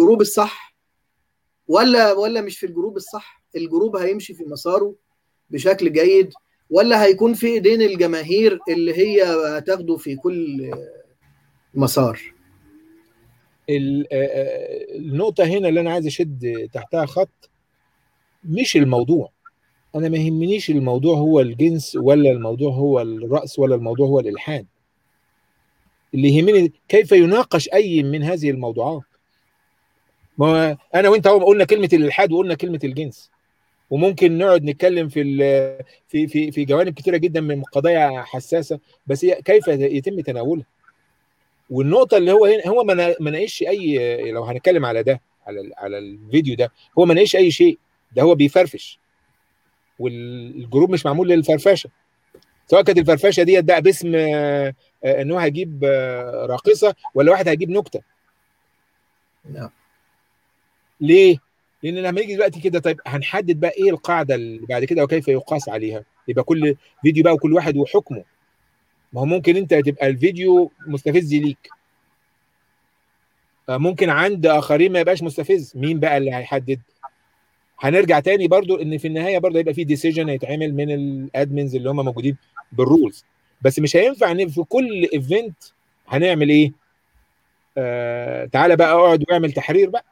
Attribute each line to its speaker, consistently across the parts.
Speaker 1: الجروب الصح ولا ولا مش في الجروب الصح الجروب هيمشي في مساره بشكل جيد ولا هيكون في ايدين الجماهير اللي هي هتاخده في كل مسار
Speaker 2: ال- آه، آه، النقطة هنا اللي أنا عايز أشد تحتها خط مش الموضوع أنا ما يهمنيش الموضوع هو الجنس ولا الموضوع هو الرأس ولا الموضوع هو الإلحاد اللي يهمني كيف يناقش أي من هذه الموضوعات ما أنا وأنت أهو قلنا كلمة الإلحاد وقلنا كلمة الجنس وممكن نقعد نتكلم في ال- في في في جوانب كتيرة جدا من قضايا حساسة بس هي كيف يتم تناولها والنقطة اللي هو هنا هو ما نا- ما ناقش أي لو هنتكلم على ده على ال- على الفيديو ده هو ما ناقش أي شيء ده هو بيفرفش والجروب مش معمول للفرفشه سواء كانت الفرفشه ديت بقى باسم آه، آه، ان هو هيجيب آه، راقصه ولا واحد هيجيب نكته
Speaker 1: نعم
Speaker 2: ليه؟ لان لما يجي دلوقتي كده طيب هنحدد بقى ايه القاعده اللي بعد كده وكيف يقاس عليها يبقى كل فيديو بقى وكل واحد وحكمه ما هو ممكن انت تبقى الفيديو مستفز ليك آه، ممكن عند اخرين ما يبقاش مستفز مين بقى اللي هيحدد هنرجع تاني برضو ان في النهايه برضو هيبقى في ديسيجن هيتعمل من الادمنز اللي هم موجودين بالرولز بس مش هينفع ان في كل ايفنت هنعمل ايه آه تعالى بقى اقعد واعمل تحرير بقى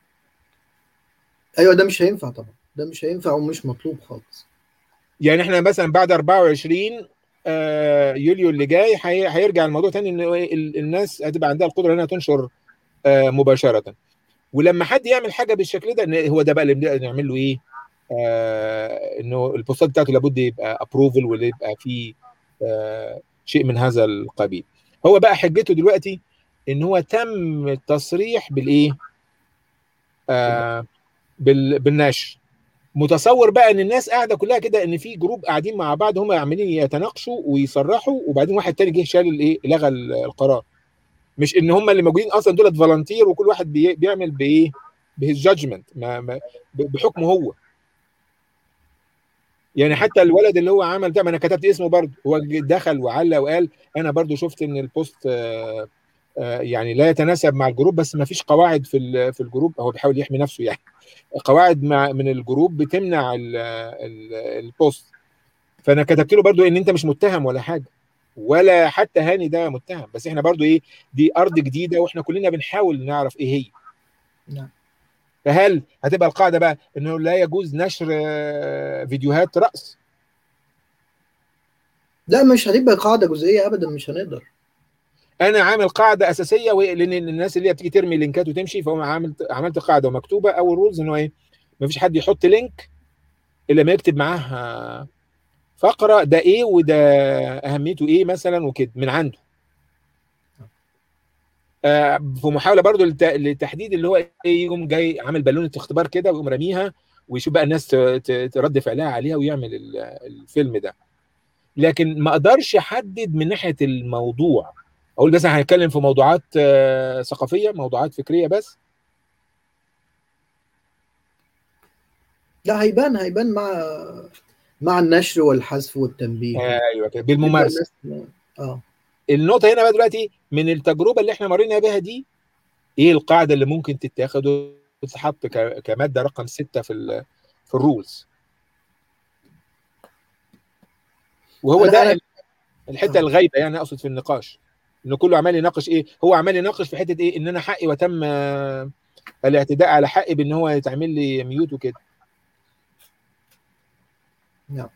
Speaker 1: ايوه ده مش هينفع طبعا ده مش هينفع ومش مطلوب خالص
Speaker 2: يعني احنا مثلا بعد 24 آه يوليو اللي جاي هي- هيرجع الموضوع تاني ان إيه ال- الناس هتبقى عندها القدره انها تنشر آه مباشره ولما حد يعمل حاجه بالشكل ده إن هو ده بقى اللي بنبدا نعمل له ايه آه انه البوستات بتاعته لابد يبقى ابروفل ولا يبقى فيه آه شيء من هذا القبيل هو بقى حجته دلوقتي ان هو تم التصريح بالايه آه بال بالنشر متصور بقى ان الناس قاعده كلها كده ان في جروب قاعدين مع بعض هم عمالين يتناقشوا ويصرحوا وبعدين واحد تاني جه شال الايه لغى ال- القرار مش ان هم اللي موجودين اصلا دولت فولنتير وكل واحد بي بيعمل بايه بهيز جادجمنت ما ما ب- بحكمه هو يعني حتى الولد اللي هو عمل ده ما انا كتبت اسمه برضه هو دخل وعلق وقال انا برضه شفت ان البوست آه، آه، يعني لا يتناسب مع الجروب بس ما فيش قواعد في ال- في الجروب هو بيحاول يحمي نفسه يعني قواعد مع من الجروب بتمنع ال- ال- البوست فانا كتبت له برضو ان انت مش متهم ولا حاجه ولا حتى هاني ده متهم بس احنا برضو ايه دي ارض جديده واحنا كلنا بنحاول نعرف ايه هي
Speaker 1: نعم
Speaker 2: فهل هتبقى القاعده بقى انه لا يجوز نشر آه، فيديوهات رقص
Speaker 1: لا مش هتبقى قاعده جزئيه ابدا مش هنقدر
Speaker 2: انا عامل قاعده اساسيه و- لان الناس اللي هي بتيجي ترمي لينكات وتمشي فهو عملت عملت قاعده ومكتوبه او الرولز انه ايه ما فيش حد يحط لينك الا ما يكتب معاه آه، فقره ده ايه وده اهميته ايه مثلا وكده من عنده آه، في محاوله برضو لت- لتحديد اللي هو ايه يقوم جاي عامل بالونه اختبار كده ويقوم راميها ويشوف بقى الناس ت- ت- ترد فعلها عليها ويعمل ال- الفيلم ده لكن ما اقدرش احدد من ناحيه الموضوع اقول بس هنتكلم في موضوعات آه، ثقافيه موضوعات فكريه بس
Speaker 1: لا هيبان هيبان مع مع النشر والحذف والتنبيه
Speaker 2: ايوه كده بالممارسه
Speaker 1: الناس- اه
Speaker 2: النقطه هنا بقى دلوقتي من التجربه اللي احنا مرينا بها دي ايه القاعده اللي ممكن تتاخد وتتحط ك- كماده رقم ستة في ال في الرولز وهو
Speaker 1: أنا-
Speaker 2: ده
Speaker 1: أنا-
Speaker 2: الحته
Speaker 1: آه.
Speaker 2: الغايبه يعني اقصد في النقاش ان كله عمال يناقش ايه هو عمال يناقش في حته ايه ان انا حقي وتم آه، الاعتداء على حقي بان هو يتعمل لي ميوت وكده
Speaker 1: نعم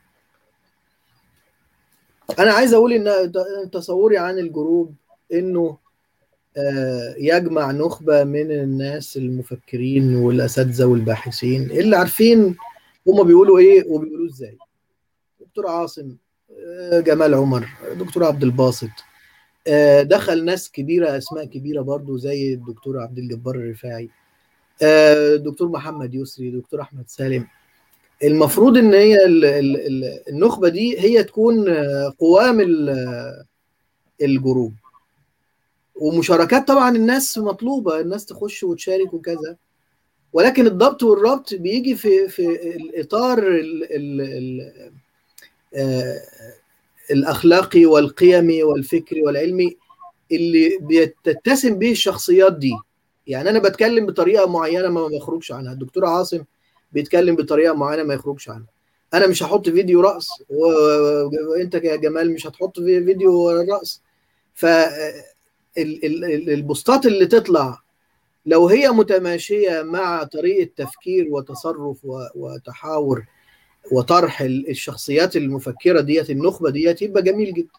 Speaker 1: انا عايز اقول ان تصوري عن الجروب انه آه، يجمع نخبة من الناس المفكرين والأساتذة والباحثين اللي عارفين هما بيقولوا إيه وبيقولوا إزاي دكتور عاصم آه، جمال عمر دكتور عبد الباسط آه، دخل ناس كبيرة أسماء كبيرة برضو زي الدكتور عبد الجبار الرفاعي آه، دكتور محمد يسري دكتور أحمد سالم المفروض ان هي ال- ال- ال- النخبه دي هي تكون آه، قوام ال- الجروب ومشاركات طبعا الناس مطلوبه الناس تخش وتشارك وكذا ولكن الضبط والربط بيجي في في الاطار ال ال ال آه، الاخلاقي والقيمي والفكري والعلمي اللي بتتسم به الشخصيات دي يعني انا بتكلم بطريقه معينه ما بخرجش عنها الدكتور عاصم بيتكلم بطريقه معينه ما يخرجش عنها انا مش هحط فيديو رقص وانت يا جمال مش هتحط فيديو رقص ف البوستات اللي تطلع لو هي متماشيه مع طريقه تفكير وتصرف وتحاور وطرح الشخصيات المفكره ديت النخبه ديت يبقى جميل جدا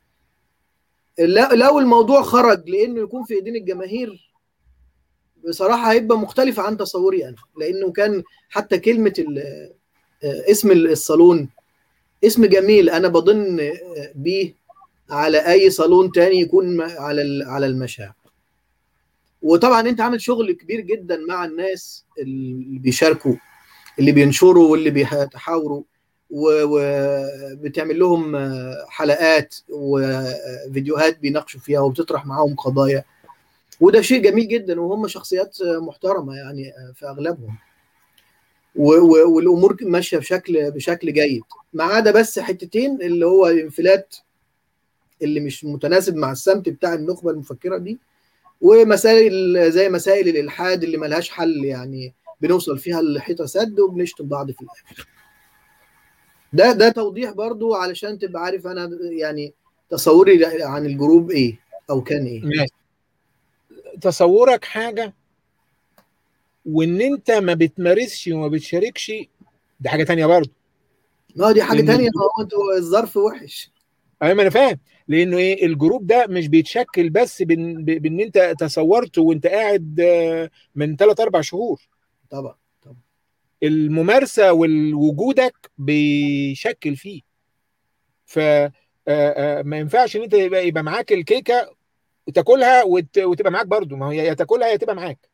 Speaker 1: لو الموضوع خرج لانه يكون في ايدين الجماهير بصراحه هيبقى مختلف عن تصوري انا لانه كان حتى كلمه اسم الصالون اسم جميل انا بظن بيه على اي صالون تاني يكون على على المشاع وطبعا انت عامل شغل كبير جدا مع الناس اللي بيشاركوا اللي بينشروا واللي بيتحاوروا وبتعمل لهم حلقات وفيديوهات بيناقشوا فيها وبتطرح معاهم قضايا وده شيء جميل جدا وهم شخصيات محترمه يعني في اغلبهم والامور ماشيه بشكل بشكل جيد ما عدا بس حتتين اللي هو الانفلات اللي مش متناسب مع السمت بتاع النخبه المفكره دي ومسائل زي مسائل الالحاد اللي ملهاش حل يعني بنوصل فيها لحيطه سد وبنشتم بعض في الاخر ده ده توضيح برضو علشان تبقى عارف انا يعني تصوري عن الجروب ايه او كان ايه
Speaker 2: ماشي تصورك حاجه وان انت ما بتمارسش وما بتشاركش دي حاجه تانية برضه
Speaker 1: ما دي حاجه تانية ما هو انتوا الظرف وحش
Speaker 2: ايوه ما انا فاهم لانه ايه الجروب ده مش بيتشكل بس بان بان انت تصورته وانت قاعد من 3 4 شهور
Speaker 1: طبعا طبعا
Speaker 2: الممارسه ووجودك بيشكل فيه ف ما ينفعش ان انت يبقى, يبقى معاك الكيكه وتاكلها وتبقى معاك برضو ما هي يا تاكلها يا تبقى معاك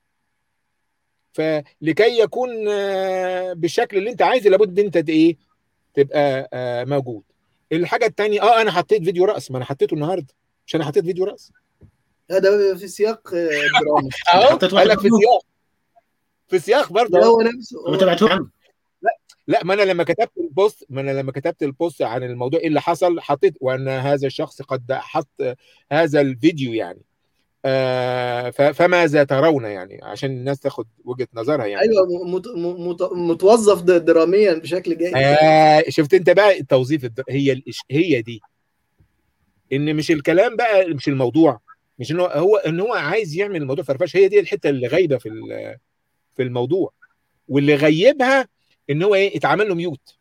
Speaker 2: فلكي يكون بالشكل اللي انت عايزه لابد انت ايه تبقى موجود الحاجه الثانيه اه انا حطيت فيديو رقص ما انا حطيته النهارده مش انا حطيت فيديو رقص
Speaker 1: ده في سياق درامي
Speaker 2: اهو قال لك في سياق في سياق برضه
Speaker 1: هو نفسه
Speaker 3: ما تبعتوه عنه
Speaker 2: لا لا ما انا لما كتبت البوست ما انا لما كتبت البوست عن الموضوع ايه اللي حصل حطيت وان هذا الشخص قد حط هذا الفيديو يعني آه فماذا ترون يعني عشان الناس تاخد وجهه نظرها يعني
Speaker 1: ايوه مت مت متوظف دراميا بشكل جيد
Speaker 2: آه شفت انت بقى التوظيف الدر... هي هي دي ان مش الكلام بقى مش الموضوع مش ان هو هو ان هو عايز يعمل الموضوع فرفشه هي دي الحته اللي غايبه في في الموضوع واللي غيبها ان هو ايه اتعمل له ميوت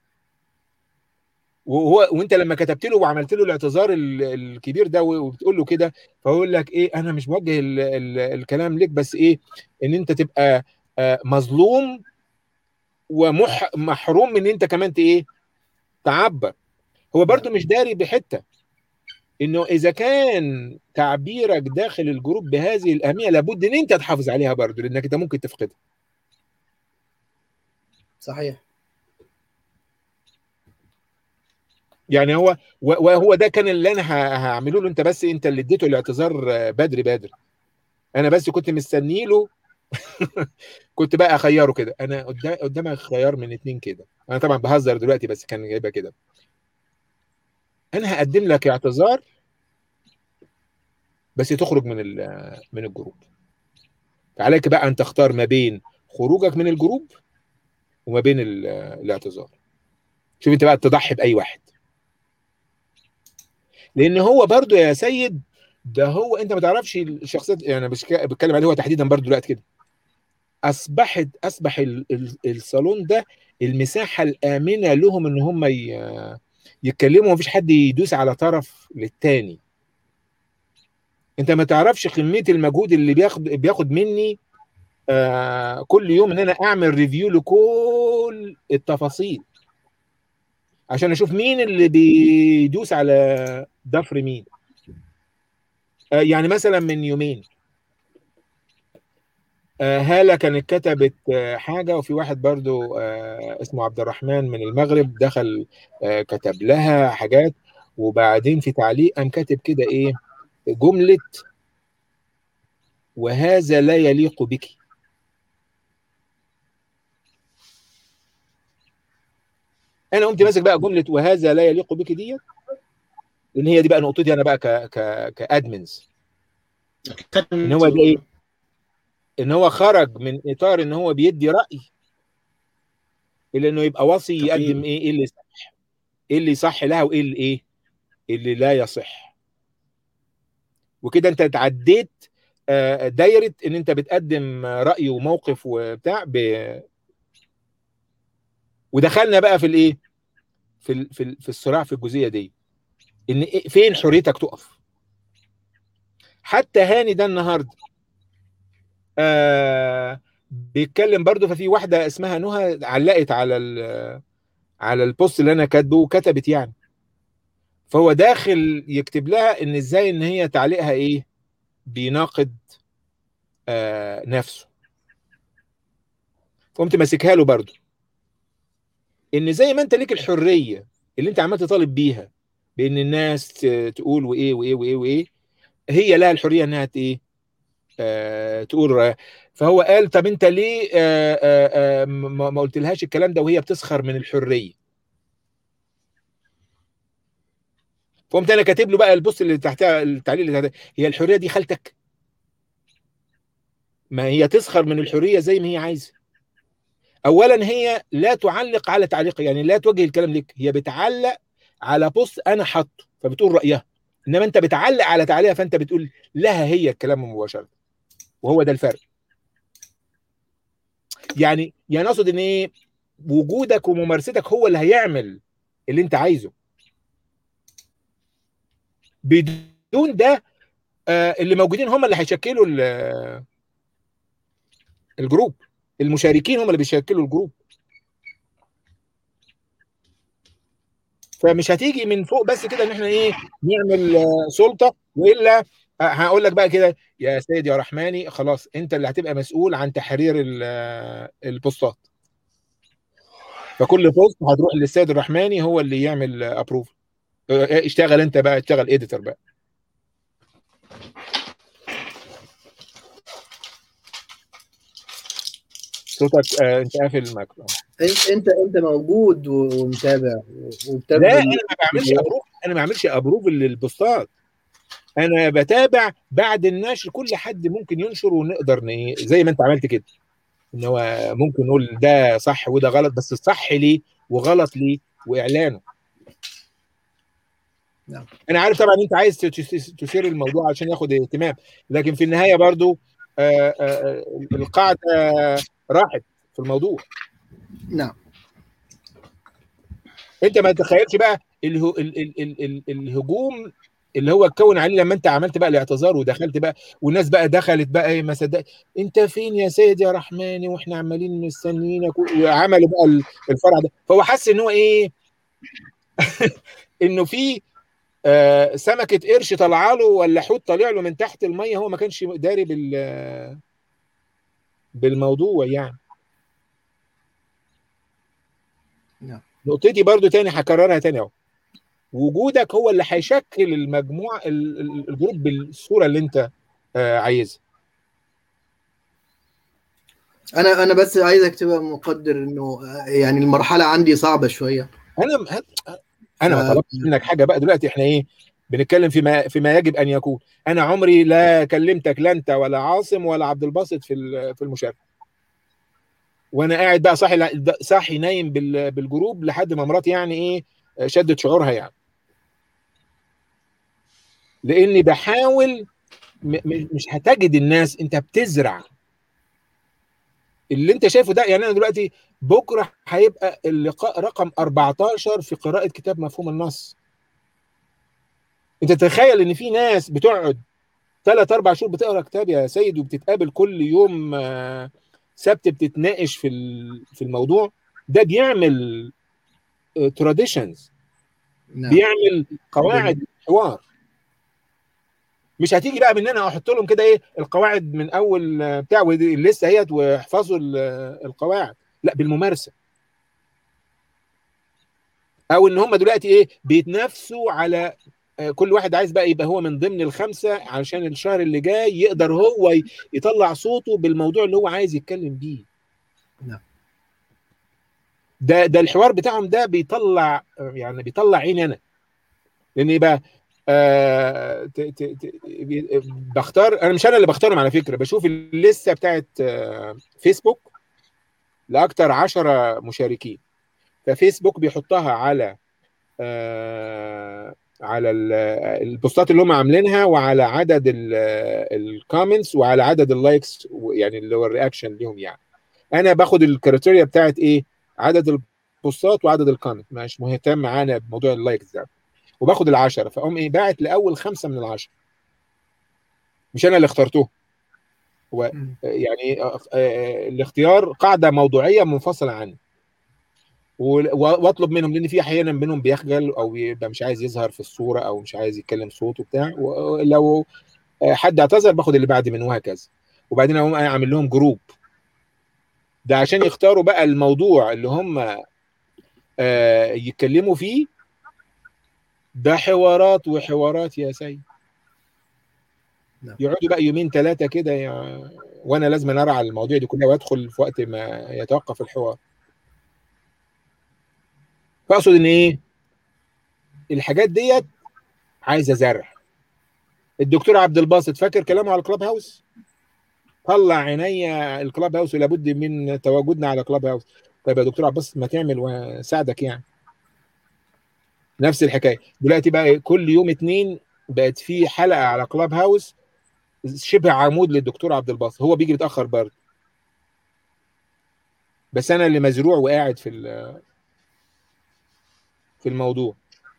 Speaker 2: وهو وانت لما كتبت له وعملت له الاعتذار الكبير ده وبتقول له كده فيقول لك ايه انا مش موجه ال ال الكلام ليك بس ايه ان انت تبقى مظلوم ومحروم من ان انت كمان ايه تعبر هو برضو مش داري بحته انه اذا كان تعبيرك داخل الجروب بهذه الاهميه لابد ان انت تحافظ عليها برضو لانك انت ممكن تفقدها
Speaker 1: صحيح
Speaker 2: يعني هو وهو ده كان اللي انا هعمله له انت بس انت اللي اديته الاعتذار بدري بدري انا بس كنت مستني له كنت بقى اخيره كده انا قدامك خيار من اتنين كده انا طبعا بهزر دلوقتي بس كان جايبها كده انا هقدم لك اعتذار بس تخرج من من الجروب فعليك بقى ان تختار ما بين خروجك من الجروب وما بين الاعتذار شوف انت بقى تضحي باي واحد لان هو برضو يا سيد ده هو انت ما تعرفش الشخصيات يعني بتكلم عليه هو تحديدا برضو دلوقتي كده اصبحت اصبح ال ال الصالون ده المساحه الامنه لهم ان هم يتكلموا مفيش حد يدوس على طرف للتاني انت ما تعرفش كميه المجهود اللي بياخد بياخد مني آه كل يوم ان انا اعمل ريفيو لكل التفاصيل عشان اشوف مين اللي بيدوس على ضفر مين آه يعني مثلا من يومين آه هالة كانت كتبت آه حاجة وفي واحد برضو آه اسمه عبد الرحمن من المغرب دخل آه كتب لها حاجات وبعدين في تعليق قام كاتب كده ايه جملة وهذا لا يليق بك انا قمت ماسك بقى جمله وهذا لا يليق بك ديت لان هي دي بقى نقطتي انا بقى ك ك كادمنز ان هو ده ايه ان هو خرج من اطار ان هو بيدي راي الى انه يبقى وصي
Speaker 1: جميل.
Speaker 2: يقدم ايه ايه اللي صح ايه اللي صح لها وايه اللي ايه اللي لا يصح وكده انت تعديت آه، دايره ان انت بتقدم راي وموقف وبتاع ب... ودخلنا بقى في الايه في ال... في ال... في الصراع في الجزئيه دي ان إيه فين حريتك تقف حتى هاني ده النهارده آه بيتكلم برضه ففي واحده اسمها نهى علقت على ال... على البوست اللي انا كاتبه وكتبت يعني فهو داخل يكتب لها ان ازاي ان هي تعليقها ايه بيناقض آه نفسه قمت ماسكها له برضه ان زي ما انت ليك الحريه اللي انت عمال تطالب بيها بان الناس ت- تقول وايه وايه وايه وايه هي لها الحريه انها ت- ايه آه تقول رأيها. فهو قال طب انت ليه آه آه آه ما ما قلتلهاش الكلام ده وهي بتسخر من الحريه فقمت انا كاتب له بقى البوست اللي تحتها التعليق اللي تحتها هي الحريه دي خالتك ما هي تسخر من الحريه زي ما هي عايزه اولا هي لا تعلق على تعليق يعني لا توجه الكلام لك هي بتعلق على بوست انا حاطه فبتقول رايها انما انت بتعلق على تعليقها فانت بتقول لها هي الكلام مباشره وهو ده الفرق يعني يعني اقصد ان ايه وجودك وممارستك هو اللي هيعمل اللي انت عايزه بدون ده آه، اللي موجودين هم اللي هيشكلوا ال- الجروب المشاركين هم اللي بيشكلوا الجروب فمش هتيجي من فوق بس كده ان احنا ايه نعمل آه، سلطه والا آه، هقول لك بقى كده يا سيد يا رحماني خلاص انت اللي هتبقى مسؤول عن تحرير ال- آه، البوستات فكل بوست هتروح للسيد الرحماني هو اللي يعمل ابروف اشتغل انت بقى اشتغل اديتور بقى صوتك آه، انت قافل المايكرو
Speaker 1: انت انت انت موجود ومتابع وبتابع
Speaker 2: لا انا ما بعملش ابروف انا ما بعملش ابروف للبوستات انا بتابع بعد النشر كل حد ممكن ينشر ونقدر ن- زي ما انت عملت كده ان هو ممكن نقول ده صح وده غلط بس الصح ليه وغلط ليه واعلانه
Speaker 1: نعم.
Speaker 2: انا عارف طبعا انت عايز تس- تثير الموضوع عشان ياخد اهتمام لكن في النهايه برضو آه، آه، القاعده راحت في الموضوع
Speaker 1: نعم
Speaker 2: انت ما تتخيلش بقى اله... ال... ال... ال... ال... الهجوم اللي هو اتكون عليه لما انت عملت بقى الاعتذار ودخلت بقى والناس بقى دخلت بقى ايه ما صدق انت فين يا سيد يا رحماني واحنا عمالين مستنيينك و- وعملوا بقى ال- الفرع ده فهو حس ان هو ايه انه في آه سمكه قرش طالعه له ولا حوت طالع له من تحت الميه هو ما كانش داري بال بالموضوع يعني
Speaker 1: نعم.
Speaker 2: نقطتي برضو تاني هكررها تاني اهو وجودك هو اللي هيشكل المجموعه ال- ال- الجروب بالصوره اللي انت آه، عايزها
Speaker 1: انا انا بس عايزك تبقى مقدر انه يعني المرحله عندي صعبه شويه
Speaker 2: انا انا ما
Speaker 1: آه.
Speaker 2: طلبتش منك حاجه بقى دلوقتي احنا ايه بنتكلم فيما فيما يجب ان يكون انا عمري لا كلمتك لا انت ولا عاصم ولا عبد الباسط في ال- في المشاركه وانا قاعد بقى صاحي صاحي نايم بال- بالجروب لحد ما مراتي يعني ايه شدت شعورها يعني لاني بحاول م- م- مش هتجد الناس انت بتزرع اللي انت شايفه ده يعني انا دلوقتي بكره هيبقى اللقاء رقم 14 في قراءه كتاب مفهوم النص انت تتخيل ان في ناس بتقعد ثلاث اربع شهور بتقرا كتاب يا سيد وبتتقابل كل يوم آه، سبت بتتناقش في ال- في الموضوع ده بيعمل تراديشنز
Speaker 1: نعم
Speaker 2: بيعمل قواعد حوار مش هتيجي بقى من انا احط لهم كده ايه القواعد من اول آه، بتاع ودي لسه اهيت واحفظوا ال- آه، القواعد لا بالممارسه او ان هم دلوقتي ايه بيتنافسوا على آه، كل واحد عايز بقى يبقى هو من ضمن الخمسه علشان الشهر اللي جاي يقدر هو ي- يطلع صوته بالموضوع اللي هو عايز يتكلم بيه
Speaker 1: نعم.
Speaker 2: ده ده الحوار بتاعهم ده بيطلع آه، يعني بيطلع عيني انا لان يبقى آه ت... ت... ت... بختار انا مش انا اللي بختارهم على فكره بشوف الليسته بتاعت آه فيسبوك لاكثر 10 مشاركين ففيسبوك بيحطها على آه على البوستات اللي هم عاملينها وعلى عدد الكومنتس وعلى عدد اللايكس يعني اللي هو الرياكشن ليهم يعني انا باخد الكريتيريا بتاعت ايه عدد البوستات وعدد الكومنت مش مهتم معانا بموضوع اللايكس ده وباخد العشرة فاقوم ايه باعت لاول خمسه من العشرة مش انا اللي اخترته هو يعني الاختيار قاعده موضوعيه منفصله عني واطلب منهم لان في احيانا منهم بيخجل او بيبقى مش عايز يظهر في الصوره او مش عايز يتكلم صوت وبتاع ولو حد اعتذر باخد اللي بعد منه وهكذا وبعدين اقوم اعمل لهم جروب ده عشان يختاروا بقى الموضوع اللي هم آه يتكلموا فيه ده حوارات وحوارات يا سيد يقعدوا بقى يومين ثلاثه كده يعني وانا لازم ارعى المواضيع دي كلها وادخل في وقت ما يتوقف الحوار فاقصد ان ايه الحاجات ديت عايزه زرع الدكتور عبد الباسط فاكر كلامه على الكلاب هاوس طلع عينيا الكلاب هاوس ولابد من تواجدنا على كلاب هاوس طيب يا دكتور عبد الباسط ما تعمل وساعدك يعني نفس الحكايه دلوقتي بقى كل يوم اتنين بقت في حلقه على كلاب هاوس شبه عمود للدكتور عبد الباسط هو بيجي متاخر برضه بس انا اللي مزروع وقاعد في في الموضوع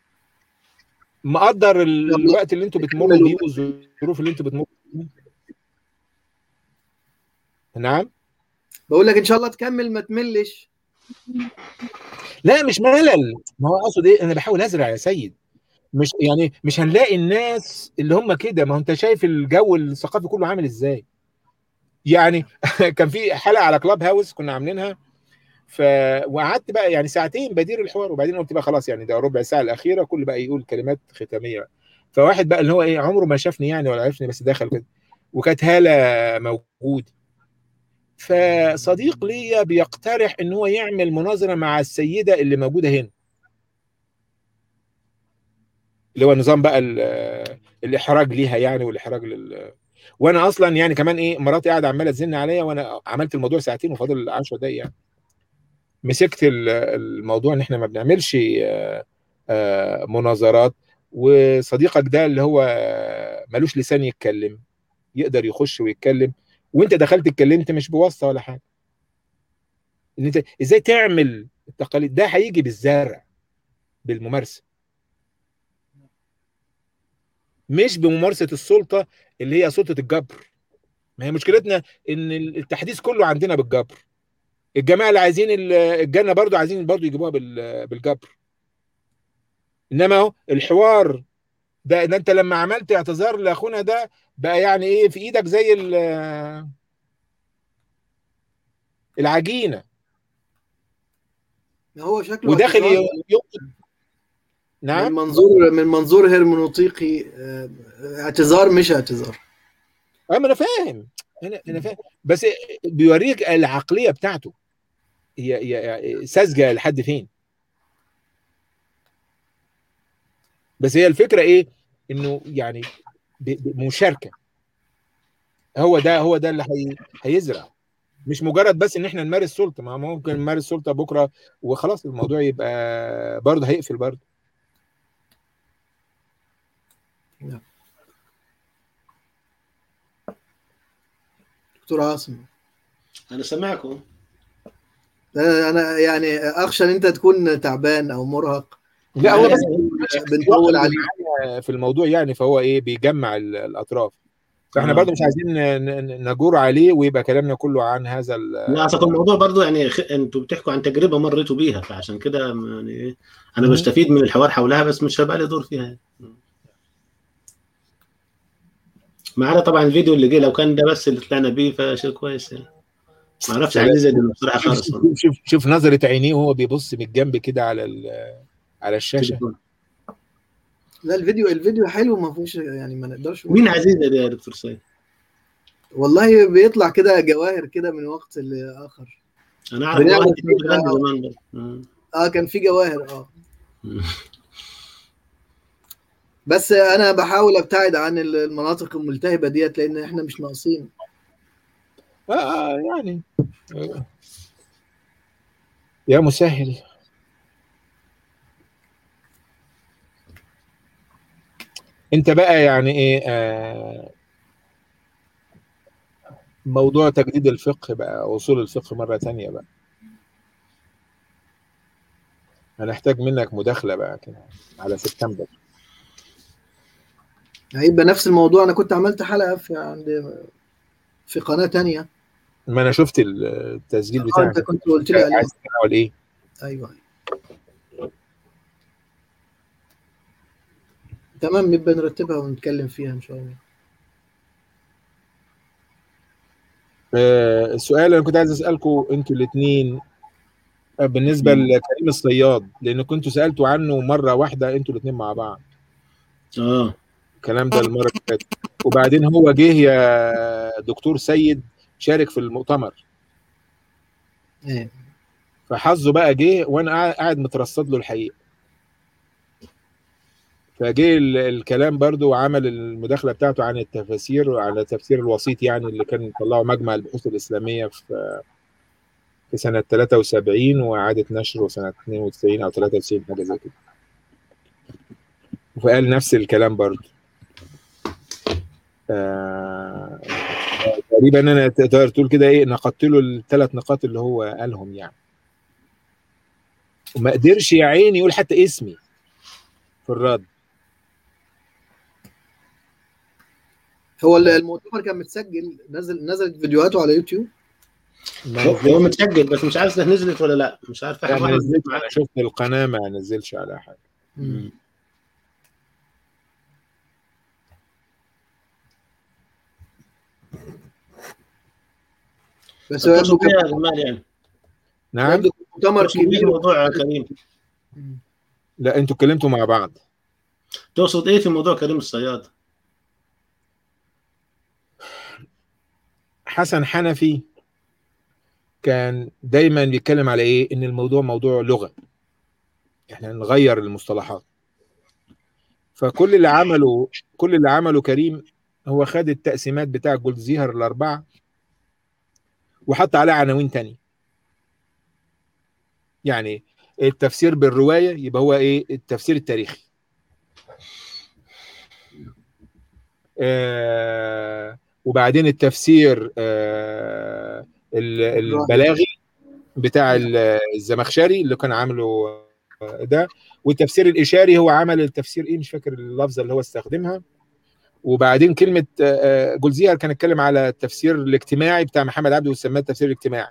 Speaker 2: مقدر الوقت اللي انتوا بتمروا بيه والظروف اللي انتوا بتمروا بيها نعم
Speaker 1: بقول لك ان شاء الله تكمل ما تملش
Speaker 2: لا مش ملل ما هو اقصد ايه انا بحاول ازرع يا سيد مش يعني مش هنلاقي الناس اللي هم كده ما هو انت شايف الجو الثقافي كله عامل ازاي يعني كان في حلقه على كلاب هاوس كنا عاملينها ف وقعدت بقى يعني ساعتين بدير الحوار وبعدين قلت بقى خلاص يعني ده ربع ساعه الاخيره كل بقى يقول كلمات ختاميه فواحد بقى اللي هو ايه عمره ما شافني يعني ولا عرفني بس دخل كده وكانت هاله موجود فصديق ليا بيقترح ان هو يعمل مناظره مع السيده اللي موجوده هنا اللي هو نظام بقى الاحراج ليها يعني والاحراج لل وانا اصلا يعني كمان ايه مراتي قاعده عماله تزن عليا وانا عملت الموضوع ساعتين وفاضل 10 دقايق يعني مسكت الموضوع ان احنا ما بنعملش مناظرات وصديقك ده اللي هو ملوش لسان يتكلم يقدر يخش ويتكلم وانت دخلت اتكلمت مش بواسطه ولا حاجه ان انت ازاي تعمل التقاليد ده هيجي بالزرع بالممارسه مش بممارسه السلطه اللي هي سلطه الجبر ما هي مشكلتنا ان التحديث كله عندنا بالجبر الجماعه اللي عايزين الجنه برضو عايزين برضو يجيبوها بالجبر انما اهو الحوار ده ده انت لما عملت اعتذار لاخونا ده بقى يعني ايه في ايدك زي العجينه
Speaker 1: هو شكله
Speaker 2: وداخل يقصد
Speaker 1: نعم من منظور من منظور هرمنوطيقي اعتذار مش اعتذار
Speaker 2: اه ما انا فاهم انا انا فاهم بس بيوريك العقليه بتاعته هي هي ساذجه لحد فين بس هي الفكره ايه انه يعني مشاركه هو ده هو ده اللي هي هيزرع مش مجرد بس ان احنا نمارس سلطه ما ممكن نمارس سلطه بكره وخلاص الموضوع يبقى برضه هيقفل برضه
Speaker 1: دكتور عاصم
Speaker 3: انا سامعكم
Speaker 1: انا يعني اخشى ان انت تكون تعبان او مرهق
Speaker 2: لا هو بس
Speaker 1: بنطول عليه
Speaker 2: في الموضوع يعني فهو ايه بيجمع الاطراف فاحنا برضه مش عايزين نجور عليه ويبقى كلامنا كله عن هذا
Speaker 3: لا اصل الموضوع برضه يعني خ... انتوا بتحكوا عن تجربه مريتوا بيها فعشان كده يعني انا بستفيد من الحوار حولها بس مش هبقى لي دور فيها ما عدا طبعا الفيديو اللي جه لو كان ده بس اللي طلعنا بيه فشيء كويس يعني ما اعرفش عن زي بصراحه خالص
Speaker 2: شوف, شوف شوف نظره عينيه وهو بيبص من الجنب كده على على الشاشه
Speaker 1: لا الفيديو الفيديو حلو ما فيهوش يعني ما نقدرش
Speaker 3: مين عزيزه ده يا دكتور سيد؟
Speaker 1: والله بيطلع كده جواهر كده من وقت لاخر
Speaker 3: انا اعرف واحد
Speaker 1: زمان اه كان في جواهر اه بس انا بحاول ابتعد عن المناطق الملتهبه ديت لان احنا مش ناقصين
Speaker 2: آه آه، يعني آه. يا مسهل انت بقى يعني ايه آه موضوع تجديد الفقه بقى اصول الفقه مره تانية بقى هنحتاج منك مداخله بقى كده على سبتمبر
Speaker 1: هيبقى نفس الموضوع انا كنت عملت حلقه في عند في قناه تانية
Speaker 2: ما انا شفت التسجيل
Speaker 1: اه
Speaker 2: بتاعك
Speaker 1: انت كنت قلت لي عليه
Speaker 2: عايز تناول ايه
Speaker 1: ايوه تمام نبقى نرتبها ونتكلم فيها ان شاء الله
Speaker 2: آه، السؤال اللي انا كنت عايز اسالكم انتوا الاثنين بالنسبه لكريم الصياد لان كنتوا سالتوا عنه مره واحده انتوا الاثنين مع بعض
Speaker 3: اه
Speaker 2: الكلام ده المره اللي فاتت وبعدين هو جه يا دكتور سيد شارك في المؤتمر
Speaker 1: ايه
Speaker 2: فحظه بقى جه وانا قاعد- قاعد مترصد له الحقيقه فجه ال- الكلام برضو وعمل المداخله بتاعته عن التفاسير وعلى تفسير الوسيط يعني اللي كان طلعه مجمع البحوث الاسلاميه في في سنه 73 واعاده نشره سنه 92 او 93 حاجه زي كده وقال نفس الكلام برضو آه تقريبا انا تقدر تقول كده ايه نقدت له الثلاث نقاط اللي هو قالهم يعني وما قدرش يا عيني يقول حتى اسمي في الرد
Speaker 1: هو المؤتمر كان متسجل نزل نزلت فيديوهاته على يوتيوب
Speaker 2: ما
Speaker 3: هو هو
Speaker 2: نزلش
Speaker 3: متسجل بس مش عارف ده نزلت ولا لا مش عارف
Speaker 2: لا
Speaker 3: احد
Speaker 2: ما
Speaker 3: واحد
Speaker 2: نزلش انا شفت القناه ما نزلش على حاجه
Speaker 1: مم. بس هو
Speaker 3: تقصد
Speaker 1: يبدو
Speaker 3: ايه
Speaker 1: كان
Speaker 3: يا جمال يعني؟
Speaker 2: نعم
Speaker 1: يبدو كان مؤتمر
Speaker 3: تقصد ايه في
Speaker 1: كبير
Speaker 3: موضوع كريم؟
Speaker 1: مم.
Speaker 2: لا انتوا اتكلمتوا مع بعض
Speaker 3: تقصد ايه في موضوع كريم الصياد؟
Speaker 2: حسن حنفي كان دايما بيتكلم على ايه ان الموضوع موضوع لغه احنا نغير المصطلحات فكل اللي عمله كل اللي عمله كريم هو خد التقسيمات بتاع جولدزيهر الاربعه وحط عليها عناوين تانية يعني التفسير بالروايه يبقى هو ايه التفسير التاريخي آه وبعدين التفسير آه ال- البلاغي بتاع ال- الزمخشري اللي كان عامله آه، ده والتفسير الاشاري هو عمل التفسير ايه مش فاكر اللفظه اللي هو استخدمها وبعدين كلمه آه، آه، جولزيهر كان اتكلم على التفسير الاجتماعي بتاع محمد عبده وسماه التفسير الاجتماعي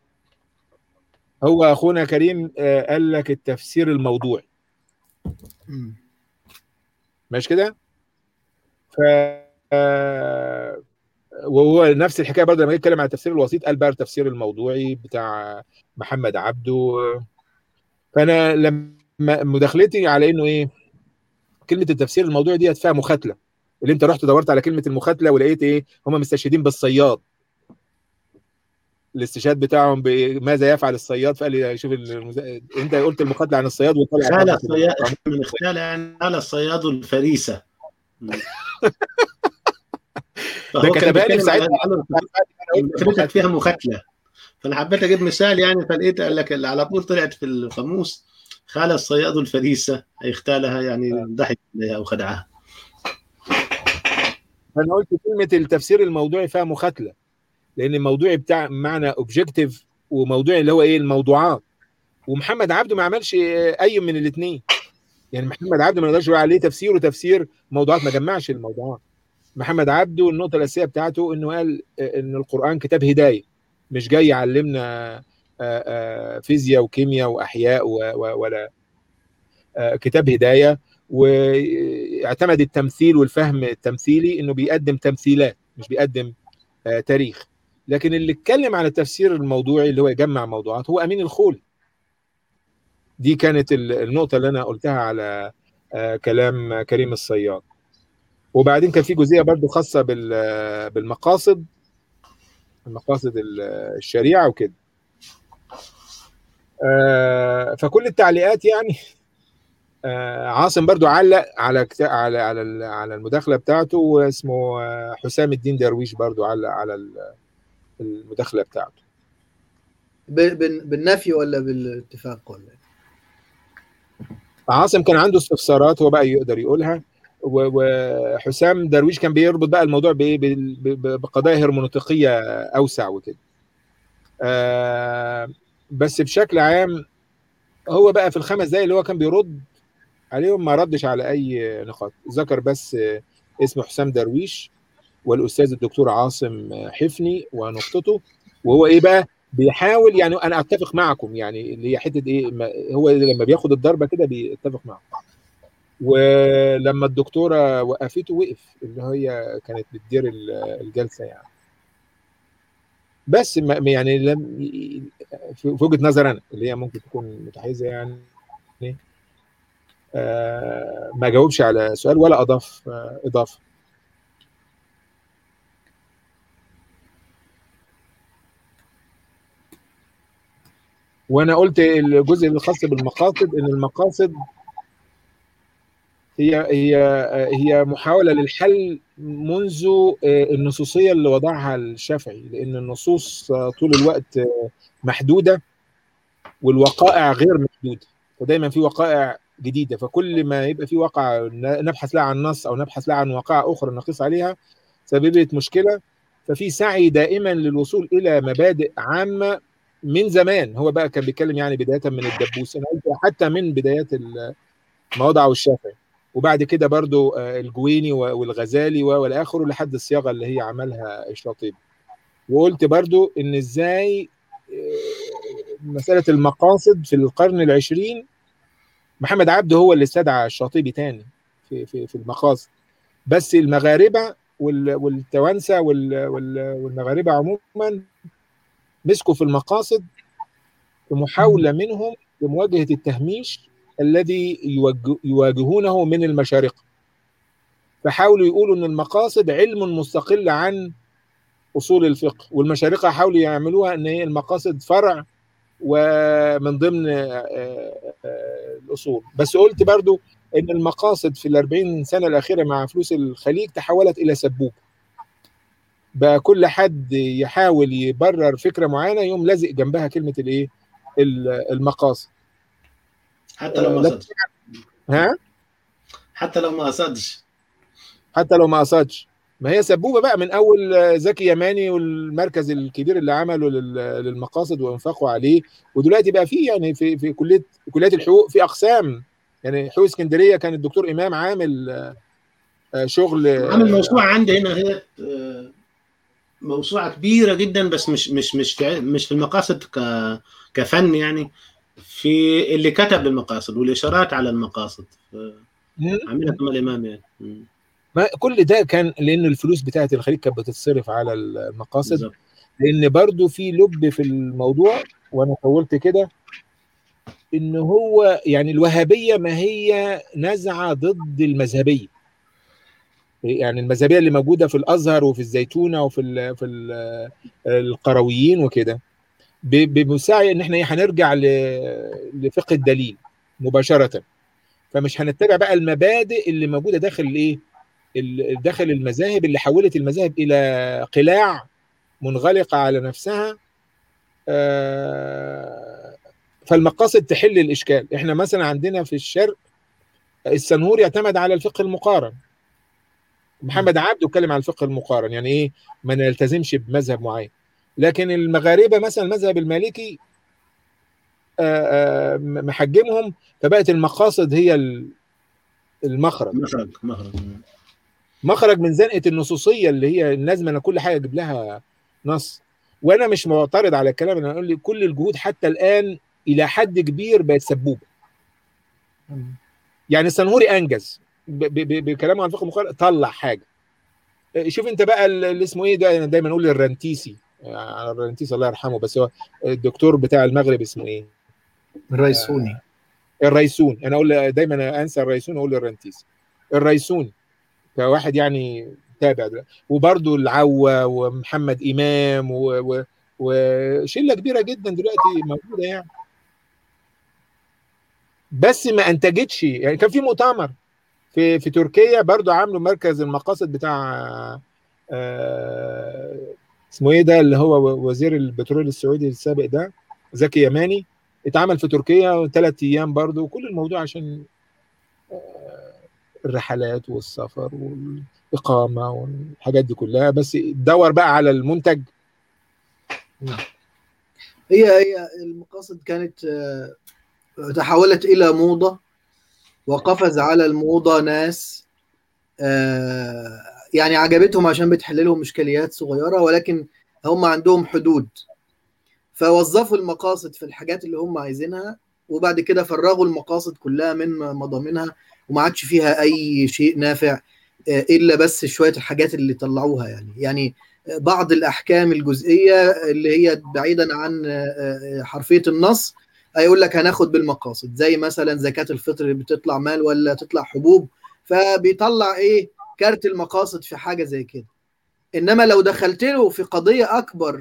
Speaker 2: هو اخونا كريم آه، قال لك التفسير الموضوعي
Speaker 1: مم.
Speaker 2: ماشي كده ف آه، وهو نفس الحكايه برضه لما جه يتكلم عن التفسير الوسيط قال بقى التفسير الموضوعي بتاع محمد عبده فانا لما مداخلتي على انه ايه كلمه التفسير الموضوعي ديت فيها مخاتله اللي انت رحت دورت على كلمه المخاتله ولقيت ايه هم مستشهدين بالصياد الاستشهاد بتاعهم بماذا يفعل الصياد فقال لي شوف المز... انت قلت المخاتله عن الصياد وطلع
Speaker 3: خال الصياد من اختال يعني خال الصياد الفريسه
Speaker 2: ده كتبها لي في ساعتها
Speaker 3: كتبت فيها مختله فانا حبيت اجيب مثال يعني فلقيت قال لك على طول طلعت في القاموس خال الصياد الفريسه اختالها يعني ضحك عليها او خدعها
Speaker 2: انا قلت كلمه التفسير الموضوعي فيها مخاتله لان الموضوعي بتاع معنى اوبجكتيف وموضوعي اللي هو ايه الموضوعات ومحمد عبده ما عملش اي من الاثنين يعني محمد عبده ما نقدرش نقول عليه تفسير وتفسير موضوعات ما جمعش الموضوعات محمد عبده النقطه الاساسيه بتاعته انه قال ان القران كتاب هدايه مش جاي يعلمنا فيزياء وكيمياء واحياء ولا كتاب هدايه واعتمد التمثيل والفهم التمثيلي انه بيقدم تمثيلات مش بيقدم تاريخ لكن اللي اتكلم عن التفسير الموضوعي اللي هو يجمع موضوعات هو امين الخولي دي كانت النقطه اللي انا قلتها على كلام كريم الصياد وبعدين كان في جزئيه برضو خاصه بالمقاصد المقاصد الشريعه وكده فكل التعليقات يعني آه عاصم برضو علق على كتا... على على على المداخله بتاعته واسمه حسام الدين درويش برضو علق على المداخله بتاعته
Speaker 1: بالنفي ولا بالاتفاق ولا
Speaker 2: عاصم كان عنده استفسارات هو بقى يقدر يقولها وحسام درويش كان بيربط بقى الموضوع بايه بقضايا هرمونوتيقيه اوسع وكده آه بس بشكل عام هو بقى في الخمس دقايق اللي هو كان بيرد عليهم ما ردش على اي نقاط ذكر بس اسم حسام درويش والاستاذ الدكتور عاصم حفني ونقطته وهو ايه بقى بيحاول يعني انا اتفق معكم يعني اللي هي حته ايه هو لما بياخد الضربه كده بيتفق معكم ولما الدكتوره وقفته وقف اللي هي كانت بتدير الجلسه يعني بس يعني لم في وجهه نظر انا اللي هي ممكن تكون متحيزه يعني آه ما جاوبش على سؤال ولا اضاف آه اضافه وانا قلت الجزء الخاص بالمقاصد ان المقاصد هي هي هي محاوله للحل منذ النصوصيه اللي وضعها الشافعي لان النصوص طول الوقت محدوده والوقائع غير محدوده فدايما في وقائع جديده فكل ما يبقى في واقع نبحث لها عن نص او نبحث لها عن وقائع اخرى نقيس عليها سببت مشكله ففي سعي دائما للوصول الى مبادئ عامه من زمان هو بقى كان بيتكلم يعني بدايه من الدبوس انا قلت حتى من بدايات ما وضعه الشافعي وبعد كده برضو الجويني والغزالي والى اخره لحد الصياغه اللي هي عملها الشاطبي وقلت برضو ان ازاي مساله المقاصد في القرن العشرين محمد عبده هو اللي استدعى الشاطبي تاني في في في المقاصد بس المغاربه والتوانسه والمغاربه عموما مسكوا في المقاصد في محاوله منهم لمواجهه التهميش الذي يواجهونه من المشارقه فحاولوا يقولوا ان المقاصد علم مستقل عن اصول الفقه والمشارقه حاولوا يعملوها ان هي المقاصد فرع ومن ضمن الاصول بس قلت برضو ان المقاصد في الأربعين سنه الاخيره مع فلوس الخليج تحولت الى سبوك بقى كل حد يحاول يبرر فكره معينه يوم لازق جنبها كلمه الايه المقاصد
Speaker 3: حتى لو ما قصدش
Speaker 2: ها
Speaker 3: حتى لو ما قصدش
Speaker 2: حتى لو ما قصدش ما هي سبوبه بقى من اول زكي يماني والمركز الكبير اللي عمله للمقاصد وانفاقوا عليه ودلوقتي بقى في يعني في في كليه كليات الحقوق في اقسام يعني حقوق اسكندريه كان الدكتور امام عامل شغل
Speaker 3: عامل موسوعه عندي هنا هي موسوعه كبيره جدا بس مش مش مش في مش في المقاصد ك كفن يعني في اللي كتب المقاصد والاشارات على المقاصد عاملها كمال امام يعني
Speaker 2: ما كل ده كان لان الفلوس بتاعت الخليج كانت بتتصرف على المقاصد بالزبط. لان برضو في لب في الموضوع وانا طولت كده ان هو يعني الوهابيه ما هي نزعه ضد المذهبيه يعني المذهبيه اللي موجوده في الازهر وفي الزيتونه وفي ال في ال القرويين وكده بمساعي ان احنا هنرجع لفقه الدليل مباشره فمش هنتبع بقى المبادئ اللي موجوده داخل الايه داخل المذاهب اللي حولت المذاهب الى قلاع منغلقه على نفسها فالمقاصد تحل الاشكال احنا مثلا عندنا في الشرق السنهور يعتمد على الفقه المقارن محمد عبده اتكلم عن الفقه المقارن يعني ايه ما نلتزمش بمذهب معين لكن المغاربه مثلا المذهب المالكي محجمهم فبقت المقاصد هي المخرج
Speaker 3: مخرج مخرج
Speaker 2: مخرج من زنقه النصوصيه اللي هي لازم انا كل حاجه اجيب لها نص وانا مش معترض على الكلام انا اقول لي كل الجهود حتى الان الى حد كبير بقت سبوبه يعني السنهوري انجز بكلامه عن الفقه المقارن طلع حاجه شوف انت بقى اللي اسمه ايه ده انا دايما اقول الرنتيسي الرنتيسي الله يرحمه بس هو الدكتور بتاع المغرب اسمه ايه؟
Speaker 1: الريسوني
Speaker 2: آه الريسون انا اقول دايما انسى الريسون اقول الرنتيسي الريسون كواحد يعني تابع ده وبرده العوة ومحمد إمام و... و... وشلة كبيرة جدا دلوقتي موجودة يعني بس ما انتجتش يعني كان في مؤتمر في في تركيا برضو عاملوا مركز المقاصد بتاع آه اسمه ايه ده اللي هو وزير البترول السعودي السابق ده زكي يماني اتعمل في تركيا ثلاث ايام برضو وكل الموضوع عشان آه الرحلات والسفر والاقامه والحاجات دي كلها بس دور بقى على المنتج
Speaker 1: هي هي المقاصد كانت آه تحولت الى موضه وقفز على الموضه ناس آه يعني عجبتهم عشان بتحل لهم اشكاليات صغيره ولكن هم عندهم حدود فوظفوا المقاصد في الحاجات اللي هم عايزينها وبعد كده فرغوا المقاصد كلها من مضامنها وما عادش فيها اي شيء نافع آه الا بس شويه الحاجات اللي طلعوها يعني يعني بعض الاحكام الجزئيه اللي هي بعيدا عن حرفيه النص هيقول لك هناخد بالمقاصد زي مثلا زكاه الفطر اللي بتطلع مال ولا تطلع حبوب فبيطلع ايه كارت المقاصد في حاجه زي كده انما لو دخلت له في قضيه اكبر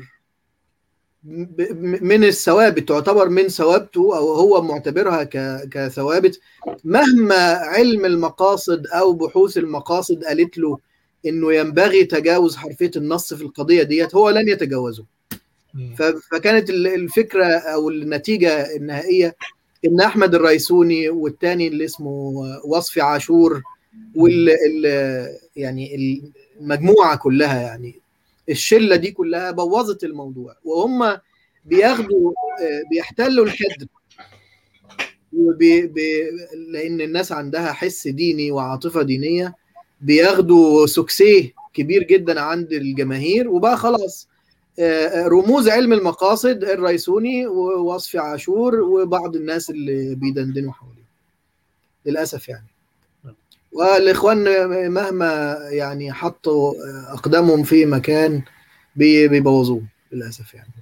Speaker 1: من الثوابت تعتبر من ثوابته او هو معتبرها كثوابت مهما علم المقاصد او بحوث المقاصد قالت له انه ينبغي تجاوز حرفيه النص في القضيه ديت هو لن يتجاوزه فكانت الفكره او النتيجه النهائيه ان احمد الريسوني والتاني اللي اسمه وصفي عاشور وال يعني المجموعه كلها يعني الشله دي كلها بوظت الموضوع وهم بياخدوا بيحتلوا الكدر وبي بي لان الناس عندها حس ديني وعاطفه دينيه بياخدوا سكسيه كبير جدا عند الجماهير وبقى خلاص رموز علم المقاصد الريسوني ووصفي عاشور وبعض الناس اللي بيدندنوا حواليه للاسف يعني والاخوان مهما يعني حطوا اقدامهم في مكان بيبوظوه للاسف يعني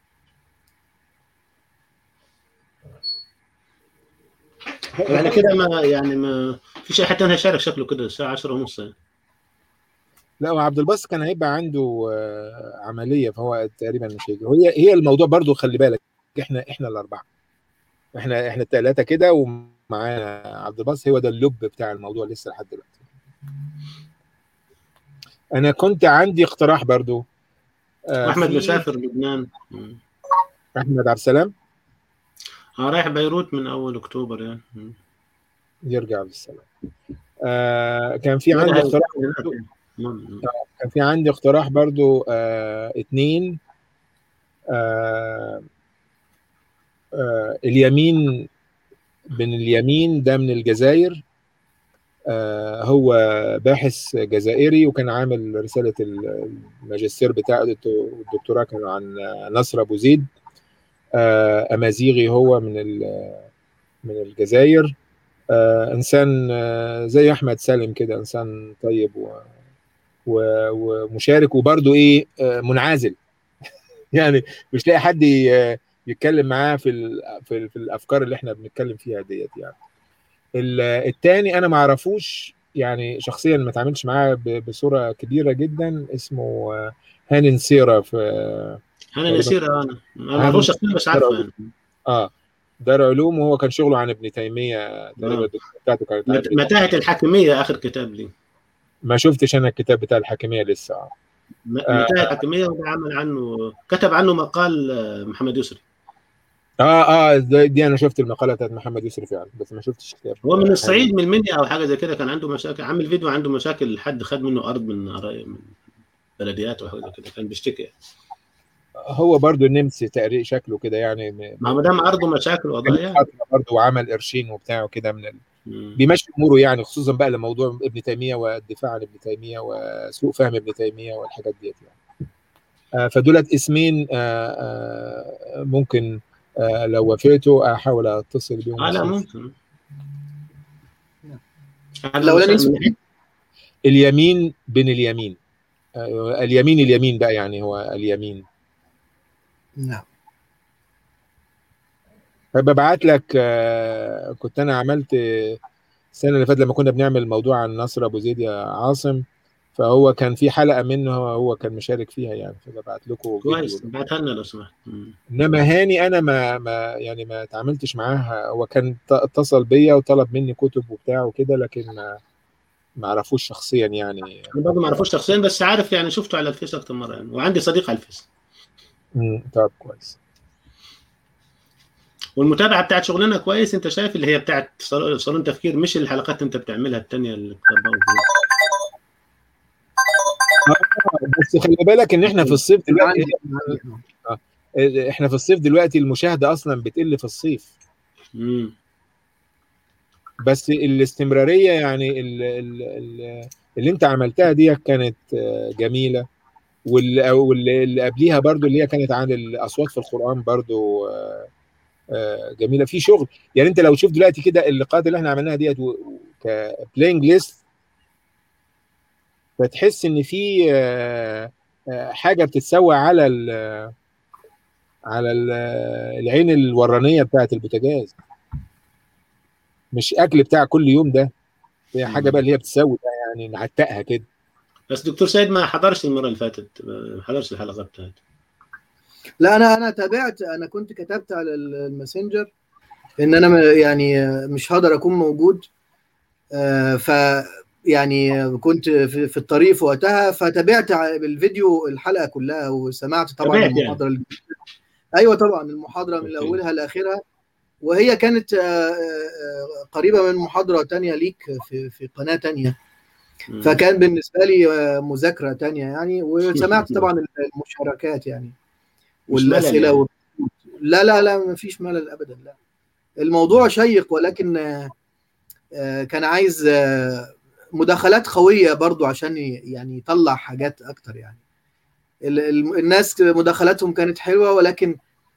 Speaker 3: يعني كده ما يعني ما فيش اي حد تاني هيشارك شكله كده الساعه 10 ونص يعني.
Speaker 2: لا وعبد الباسط كان هيبقى عنده عمليه فهو تقريبا مش هيجي هي هي الموضوع برضو خلي بالك احنا احنا الاربعه احنا احنا الثلاثه كده ومعانا عبد الباسط هو ده اللب بتاع الموضوع لسه لحد دلوقتي انا كنت عندي اقتراح برضو
Speaker 3: احمد مسافر لبنان
Speaker 2: احمد عبد السلام
Speaker 3: اه رايح بيروت من اول اكتوبر يعني
Speaker 2: يرجع بالسلام آه كان في عندي اقتراح كان في عندي اقتراح برضو آه اتنين آه آه اليمين بن اليمين ده من الجزائر آه هو باحث جزائري وكان عامل رسالة الماجستير بتاعه الدكتوراه كان عن نصر أبو زيد آه أمازيغي هو من من الجزائر آه إنسان آه زي أحمد سالم كده إنسان طيب و ومشارك وبرضه ايه منعزل يعني مش لاقي حد يتكلم معاه في في, في الافكار اللي احنا بنتكلم فيها ديت يعني الثاني انا ما اعرفوش يعني شخصيا ما اتعاملتش معاه بصوره كبيره جدا اسمه هاني نسيره في
Speaker 3: هاني نسيره انا ما اعرفوش شخصيا بس عارفه يعني
Speaker 2: اه دار علوم وهو كان شغله عن ابن تيميه تقريبا بتاعته كانت
Speaker 3: متاهه الحاكميه اخر كتاب لي
Speaker 2: ما شفتش انا الكتاب بتاع الحاكميه لسه
Speaker 3: متاهه الحاكميه وده عمل عنه كتب عنه مقال محمد يسري
Speaker 2: اه اه دي انا شفت المقاله بتاعت محمد يسري فعلا بس ما شفتش الكتاب
Speaker 3: هو من الصعيد من المنيا او حاجه زي كده كان عنده مشاكل عامل فيديو عنده مشاكل حد خد منه ارض من من بلديات وحاجه زي كده كان بيشتكي
Speaker 2: هو برضه النمسي تقريبا شكله كده يعني
Speaker 3: ما دام ارضه مشاكل وقضايا
Speaker 2: برضه وعمل قرشين وبتاع كده من ال... بيمشي اموره يعني خصوصا بقى لموضوع ابن تيميه والدفاع عن ابن تيميه وسوء فهم ابن تيميه والحاجات ديت يعني آه فدولت اسمين آه آه ممكن آه لو وافقتوا احاول اتصل بيهم
Speaker 3: اه لا ممكن
Speaker 1: الاولاني
Speaker 2: اليمين بين اليمين آه اليمين اليمين بقى يعني هو اليمين
Speaker 1: نعم
Speaker 2: فببعت لك آه كنت انا عملت السنه اللي فاتت لما كنا بنعمل موضوع عن نصر ابو زيد يا عاصم فهو كان في حلقه منه هو كان مشارك فيها يعني فببعت لكم
Speaker 3: كويس ابعتها لنا لو سمحت
Speaker 2: انما هاني انا ما ما يعني ما اتعاملتش معاها هو كان اتصل بيا وطلب مني كتب وبتاع وكده لكن ما ما اعرفوش شخصيا يعني
Speaker 3: انا برضه ما اعرفوش شخصيا بس عارف يعني شفته على الفيس اكتر مره يعني وعندي صديق على الفيس
Speaker 2: امم طب كويس
Speaker 3: والمتابعه بتاعت شغلنا كويس انت شايف اللي هي بتاعت صالون تفكير مش الحلقات انت بتعملها الثانيه اللي
Speaker 2: بس خلي بالك ان احنا في الصيف دلوقتي احنا في الصيف دلوقتي المشاهده اصلا بتقل في الصيف
Speaker 3: امم
Speaker 2: بس الاستمراريه يعني اللي, اللي انت عملتها دي كانت جميله واللي قبليها برضو اللي هي كانت عن الاصوات في القران برضو جميله في شغل يعني انت لو شفت دلوقتي كده اللقاءات اللي احنا عملناها ديت كبلاينج ليست فتحس ان في حاجه بتتسوى على ال على ال العين الورانيه بتاعت البوتاجاز مش اكل بتاع كل يوم ده هي حاجه بقى اللي هي بتسوي ده يعني نعتقها كده
Speaker 3: بس دكتور سيد ما حضرش المره اللي فاتت ما حضرش الحلقه بتاعته
Speaker 1: لا انا انا تابعت انا كنت كتبت على الماسنجر ان انا يعني مش هقدر اكون موجود ف يعني كنت في, في الطريق في وقتها فتابعت بالفيديو الحلقه كلها وسمعت طبعا المحاضره يعني. ايوه طبعا المحاضره من اولها لاخرها وهي كانت قريبه من محاضره تانية ليك في في قناه تانية فكان بالنسبه لي مذاكره تانية يعني وسمعت طبعا المشاركات يعني والاسئله و... لا لا لا ما فيش ملل ابدا لا الموضوع شيق ولكن كان عايز مداخلات قويه برضو عشان يعني يطلع حاجات اكتر يعني الناس مداخلاتهم كانت حلوه ولكن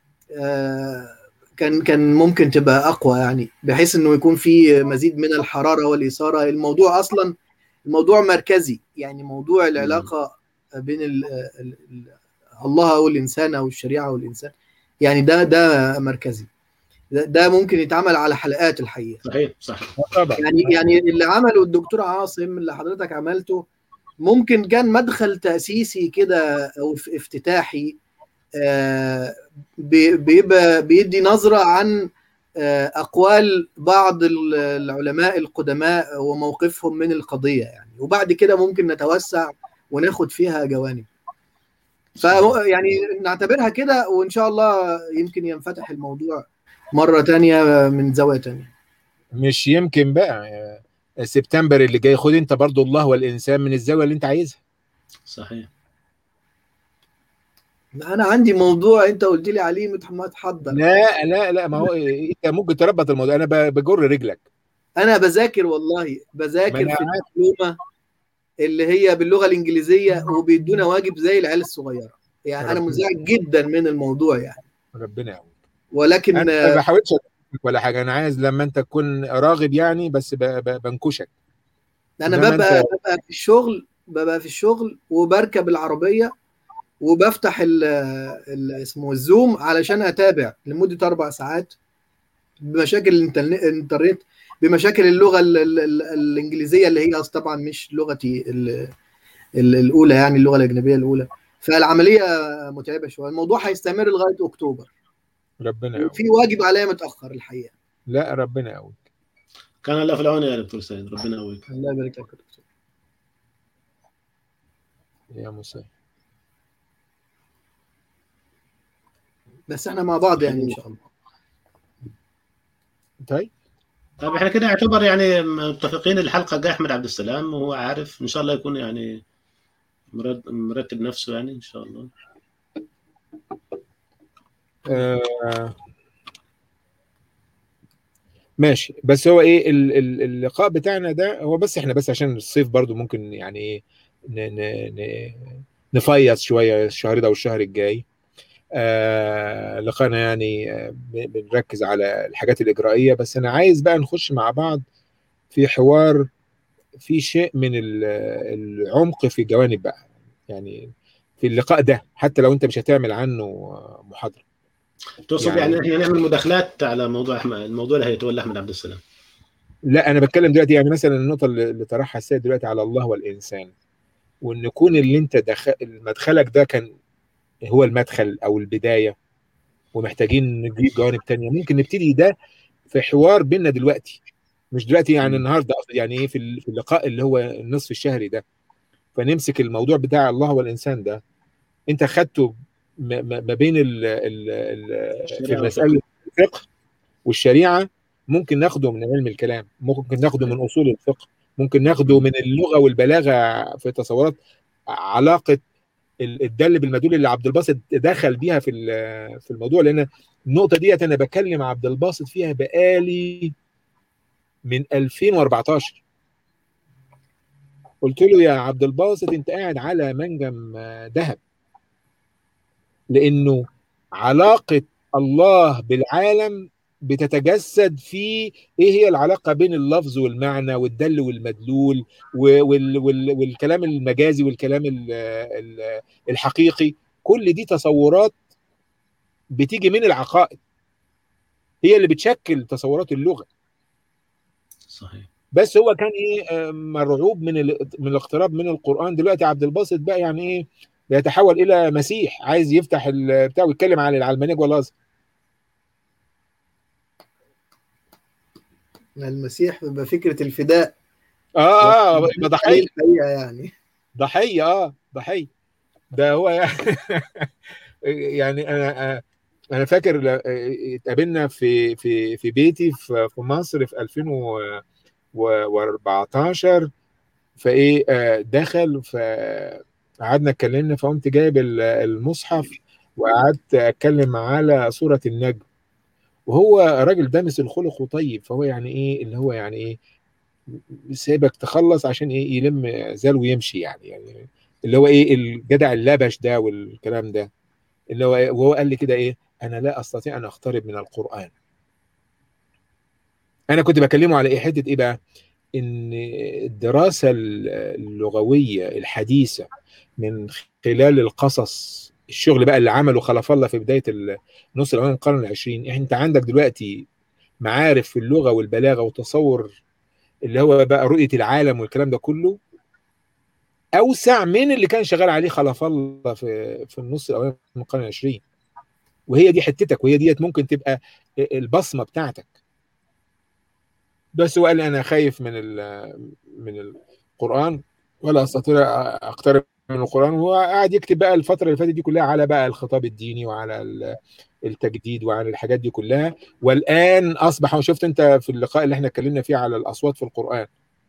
Speaker 1: كان كان ممكن تبقى اقوى يعني بحيث انه يكون في مزيد من الحراره والاثاره الموضوع اصلا الموضوع مركزي يعني موضوع العلاقه بين ال ال الله والانسان او الشريعه والانسان يعني ده ده مركزي ده ممكن يتعمل على حلقات الحقيقه
Speaker 3: صحيح صح
Speaker 1: يعني يعني اللي عمله الدكتور عاصم اللي حضرتك عملته ممكن كان مدخل تاسيسي كده او افتتاحي بيبقى بيدي نظره عن اقوال بعض العلماء القدماء وموقفهم من القضيه يعني وبعد كده ممكن نتوسع وناخد فيها جوانب فيعني نعتبرها كده وان شاء الله يمكن ينفتح الموضوع مره تانية من زاويه تانية
Speaker 2: مش يمكن بقى سبتمبر اللي جاي خد انت برضو الله والانسان من الزاويه اللي انت عايزها
Speaker 3: صحيح
Speaker 1: انا عندي موضوع انت قلت لي عليه ما تحضر
Speaker 2: لا لا لا ما هو انت ممكن تربط الموضوع انا بجر رجلك
Speaker 1: انا بذاكر والله بذاكر في المعلومه اللي هي باللغه الانجليزيه وبيدونا واجب زي العيال الصغيره يعني انا منزعج جدا من الموضوع يعني
Speaker 2: ربنا يعوض
Speaker 1: ولكن
Speaker 2: انا ما بحاولش ولا حاجه انا عايز لما انت تكون راغب يعني بس بنكشك
Speaker 1: انا ببقى انت... ببقى في الشغل ببقى في الشغل وبركب العربيه وبفتح ال ال اسمه الزوم علشان اتابع لمده اربع ساعات بمشاكل الانترنت بمشاكل اللغه ال ال ال الانجليزيه اللي هي طبعا مش لغتي ال ال الاولى يعني اللغه الاجنبيه الاولى فالعمليه متعبه شويه الموضوع هيستمر لغايه اكتوبر
Speaker 2: ربنا يقوي
Speaker 1: في واجب عليا متاخر الحقيقه
Speaker 2: لا ربنا يقويك
Speaker 3: كان الله في العون يا دكتور سيد ربنا يقويك
Speaker 1: الله يبارك لك يا دكتور
Speaker 2: يا مساء
Speaker 1: بس احنا مع بعض يعني ان شاء الله
Speaker 2: طيب
Speaker 3: طيب احنا كده يعتبر يعني متفقين الحلقه جاي احمد عبد السلام وهو عارف ان شاء الله يكون يعني مرتب نفسه يعني ان شاء الله
Speaker 2: آه ماشي بس هو ايه اللقاء بتاعنا ده هو بس احنا بس عشان الصيف برضو ممكن يعني ايه نفيص شويه الشهر ده والشهر الجاي آه لقانا يعني آه بنركز على الحاجات الإجرائية بس أنا عايز بقى نخش مع بعض في حوار في شيء من العمق في جوانب بقى يعني في اللقاء ده حتى لو أنت مش هتعمل عنه محاضرة
Speaker 3: تقصد يعني, يعني احنا نعمل مداخلات على موضوع أحمد الموضوع اللي هيتولى أحمد عبد السلام
Speaker 2: لا أنا بتكلم دلوقتي يعني مثلا النقطة اللي طرحها السيد دلوقتي على الله والإنسان وان يكون اللي انت دخل مدخلك ده كان هو المدخل او البدايه ومحتاجين نجيب جوانب تانية ممكن نبتدي ده في حوار بيننا دلوقتي مش دلوقتي يعني النهارده يعني ايه في في اللقاء اللي هو النصف الشهري ده فنمسك الموضوع بتاع الله والانسان ده انت خدته ما بين ال ال ال في مساله الفقه والشريعه ممكن ناخده من علم الكلام ممكن ناخده من اصول الفقه ممكن ناخده من اللغه والبلاغه في تصورات علاقه الدل بالمدلول اللي عبد الباسط دخل بيها في في الموضوع لان النقطه ديت انا بكلم عبد الباسط فيها بقالي من 2014 قلت له يا عبد الباسط انت قاعد على منجم ذهب لانه علاقه الله بالعالم بتتجسد في ايه هي العلاقه بين اللفظ والمعنى والدل والمدلول وال وال والكلام المجازي والكلام الحقيقي كل دي تصورات بتيجي من العقائد هي اللي بتشكل تصورات اللغه
Speaker 3: صحيح
Speaker 2: بس هو كان ايه مرعوب من من الاقتراب من القران دلوقتي عبد الباسط بقى يعني ايه بيتحول الى مسيح عايز يفتح بتاع ويتكلم عن العلمانيه جوه الازهر
Speaker 1: المسيح بيبقى فكره الفداء
Speaker 2: اه اه يبقى ضحيه
Speaker 1: الحقيقه يعني
Speaker 2: ضحيه اه ضحيه ده هو يعني, يعني انا انا فاكر اتقابلنا في في في بيتي في مصر في 2014 فايه دخل فقعدنا اتكلمنا فقمت جايب المصحف وقعدت اتكلم على سوره النجم وهو راجل دامس الخلق وطيب فهو يعني ايه اللي هو يعني ايه سيبك تخلص عشان ايه يلم زال ويمشي يعني يعني اللي هو ايه الجدع اللبش ده والكلام ده اللي هو إيه وهو قال لي كده ايه انا لا استطيع ان اقترب من القران انا كنت بكلمه على ايه حته ايه بقى ان الدراسه اللغويه الحديثه من خلال القصص الشغل بقى اللي عمله خلف الله في بدايه النص الاولاني من القرن العشرين انت عندك دلوقتي معارف في اللغه والبلاغه وتصور اللي هو بقى رؤيه العالم والكلام ده كله اوسع من اللي كان شغال عليه خلف الله في في النص الاولاني من القرن العشرين وهي دي حتتك وهي ديت ممكن تبقى البصمه بتاعتك بس هو قال لي انا خايف من من القران ولا استطيع اقترب من القران وهو قاعد يكتب بقى الفتره اللي فاتت دي كلها على بقى الخطاب الديني وعلى التجديد وعلى الحاجات دي كلها والان اصبح وشفت انت في اللقاء اللي احنا اتكلمنا فيه على الاصوات في القران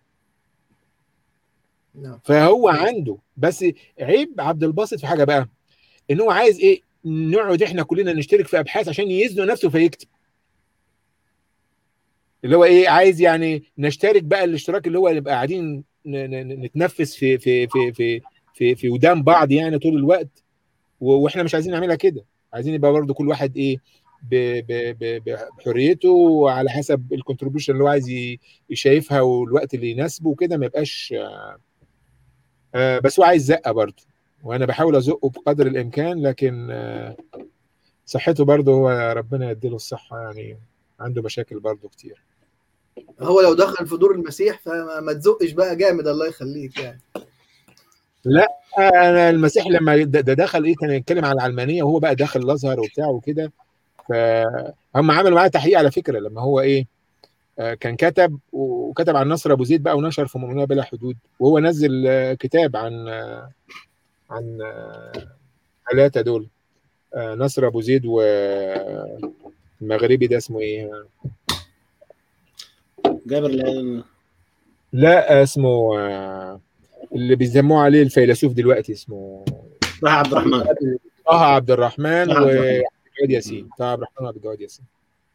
Speaker 2: فهو عنده بس عيب عبد الباسط في حاجه بقى ان هو عايز ايه نقعد احنا كلنا نشترك في ابحاث عشان يزنق نفسه فيكتب اللي هو ايه عايز يعني نشترك بقى الاشتراك اللي هو نبقى قاعدين نتنفس في في في في في في ودان بعض يعني طول الوقت واحنا مش عايزين نعملها كده عايزين يبقى برضه كل واحد ايه بحريته وعلى حسب الكونتريبيوشن اللي هو عايز يشايفها والوقت اللي يناسبه وكده ما يبقاش آه بس هو عايز زقه برضه وانا بحاول ازقه بقدر الامكان لكن آه صحته برضه هو ربنا يديله الصحه يعني عنده مشاكل برضه كتير
Speaker 1: هو لو دخل في دور المسيح فما تزقش بقى جامد الله يخليك يعني
Speaker 2: لا انا المسيح لما ده دخل ايه كان يتكلم على العلمانيه وهو بقى داخل الازهر وبتاع وكده فهم عملوا معاه تحقيق على فكره لما هو ايه كان كتب وكتب عن نصر ابو زيد بقى ونشر في مؤمنون بلا حدود وهو نزل كتاب عن عن ثلاثه دول نصر ابو زيد والمغربي ده اسمه ايه؟
Speaker 3: جابر
Speaker 2: لا اسمه اللي بيسموه عليه الفيلسوف دلوقتي اسمه
Speaker 3: طه عبد الرحمن
Speaker 2: طه عبد الرحمن وعبد الجواد ياسين طه عبد الرحمن وعبد الجواد ياسين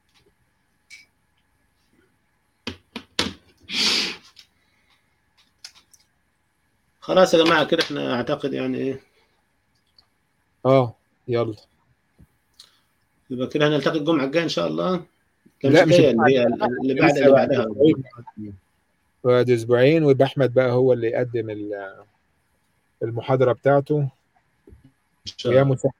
Speaker 3: خلاص يا جماعه كده احنا اعتقد يعني ايه
Speaker 2: اه يلا
Speaker 3: يبقى كده هنلتقي الجمعه الجايه ان شاء الله
Speaker 2: لا مش
Speaker 3: اللي هي اللي بعد اللي بعدها
Speaker 2: بعد اسبوعين ويبقى احمد بقى هو اللي يقدم المحاضره بتاعته يا مساعد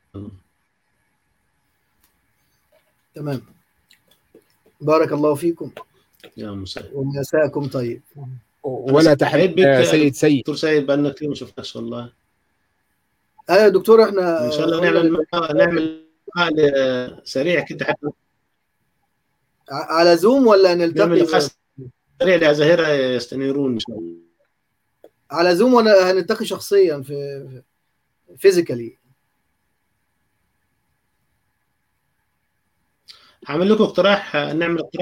Speaker 1: تمام بارك الله فيكم
Speaker 3: يا مساعد
Speaker 1: ومساءكم طيب
Speaker 2: ولا تحيه سيد سيد
Speaker 3: دكتور سيد بقالنا كتير ما شفناش والله
Speaker 1: ايوه يا دكتور احنا
Speaker 3: ان شاء الله نعمل نعمل مقال سريع كده حتى
Speaker 1: على زوم ولا
Speaker 3: نعمل
Speaker 1: نلتقي
Speaker 3: لقاء سريع لأزاهرة يستنيرون ان شاء الله
Speaker 1: على زوم ولا هنلتقي شخصيا في فيزيكالي
Speaker 3: هعمل لكم اقتراح نعمل اقتراح